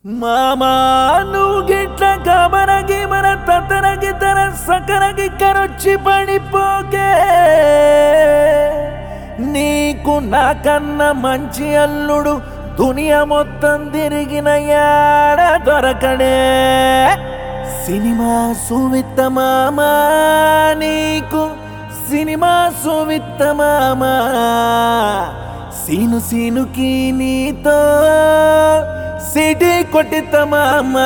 మామా నువ్వు గిట్ల గమనగి మన తతనగి తన సకనగి కరొచ్చి పడిపోకే నీకు నాకన్న మంచి అల్లుడు దునియా మొత్తం తిరిగిన యాడ దొరకడే సినిమా సువిత్త మామా నీకు సినిమా సువిత్త మామా సీను సీనుకి నీతో సిటీ కొట్టిత మామా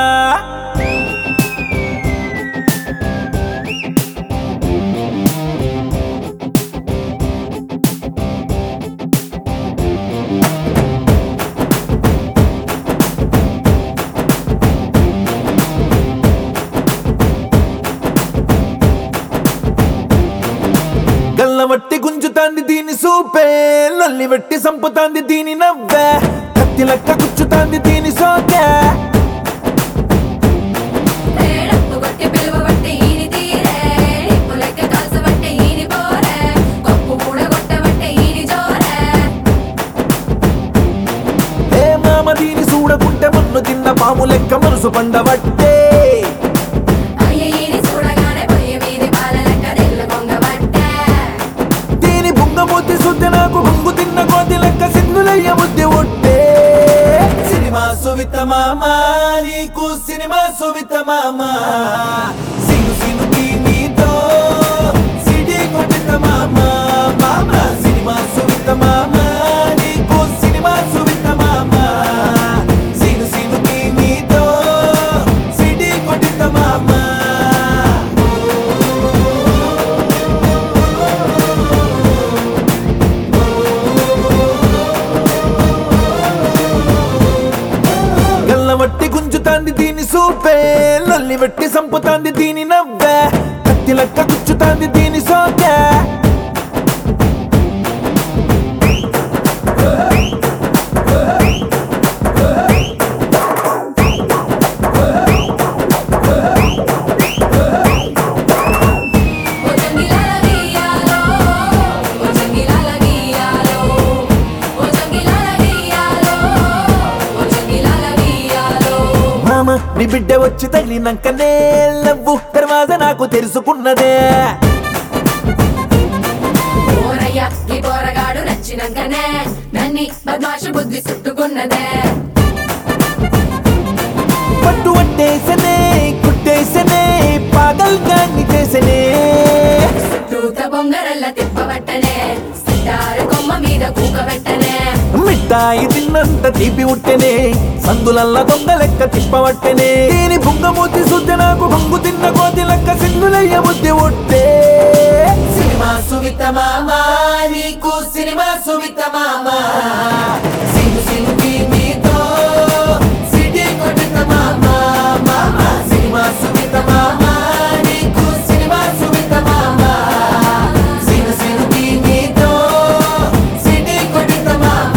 గల్లవట్టి గుంజుతాంది దీని సూపే లొల్లి వెట్టి సంపుతాంది దీని నవ్వే కత్తి లెక్క గుచ్చుతాంది దీని సోకే తేడప్పు కొట్టి పిలువబట్టి ఈని తీరే నిప్పు లెక్క కాల్చబట్టే ఈని పోరే కొప్పు కూడగొట్టబట్టే ఈని జోరే ఏ మామ దీని చూడకుంటే మన్ను తిన్న పాము లెక్క మనసు పండబట్టే అయ్య ఈని చూడగానే పొయ్యి మీది పాల లెక్క తెల్ల పొంగబట్టే దీని బుంగమూతి శుద్ధి నాకు బొంగు తిన్న కోతి లెక్క సింధులయ్య బుద్ధి ఒట్టే సినిమా సువిత మామ నీకు సినిమా సువిత మామ సిను సినుకి నీతో సిటీ కొట్టిత మామ మామ సినిమా సువిత మామ నీకు సినిమా సువిత మామ సిను సినుకి నీతో సిటీ కొట్టిత మామ గల్లవట్టి గుంజుతాంది దీని సూపే లొల్లి వెట్టి సంపుతాంది దీని నవ్వే కత్తి లెక్క గుచ్చుతాంది దీని సోకే ఓ జంగిలాల గీయాలో ఓ జంగిలాల గీయాలో ఓ జంగిలాల గీయాలో ఓ జంగిలాల గీయాలో మామ నీ బిడ్డ వచ్చి తగిలినాకనే లవ్వు తర్వాత నాకు తెలుసుకున్నదే ఓరయ్య ఈ పోరగాడు నచ్చినంకనే నన్ని బద్మాషు బుద్ధి చుట్టుకున్నదే పట్టు పట్టేసనే కుట్టేసనే పాగల్ గాన్ని చేసనే చుట్టూత బొంగరల్ల తిప్పబట్టనే సితారు కొమ్మ మీద కూకబెట్టనే మిఠాయి తిన్నంత తీపి ఉట్టెనే సందులల్ల దొంగ లెక్క తిప్పవట్టెనే దీని బుంగమూతి శుద్ధి నాకు బొంగు తిన్న కోతి లెక్క సింగులయ్య బుద్ధి ఒట్టే సినిమా సువిత మామ నీకు సినిమా సువిత మామ సిను సినుకి మీతో సిటీ కొట్టిత మామ మామ సినిమా సువిత మామ నీకు సినిమా సువిత మామ సిను సినుకి మీతో సిటీ కొట్టిత మామ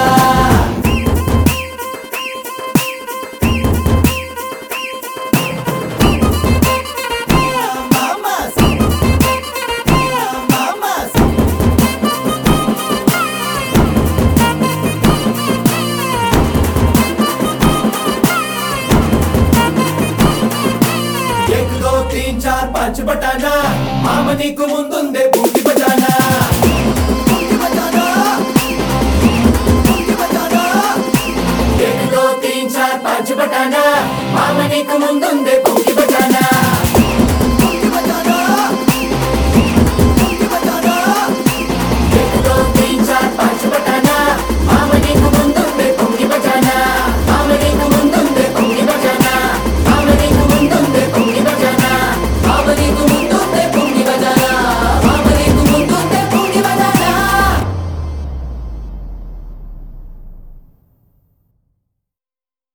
एक दो तीन चार पाँच बटाना मामा నీకు ముందుందే బూటి బజానా బూటి బజానా బూటి బజానా एक दो तीन चार पाँच बटाना मामा నీకు ముందుందే బూటి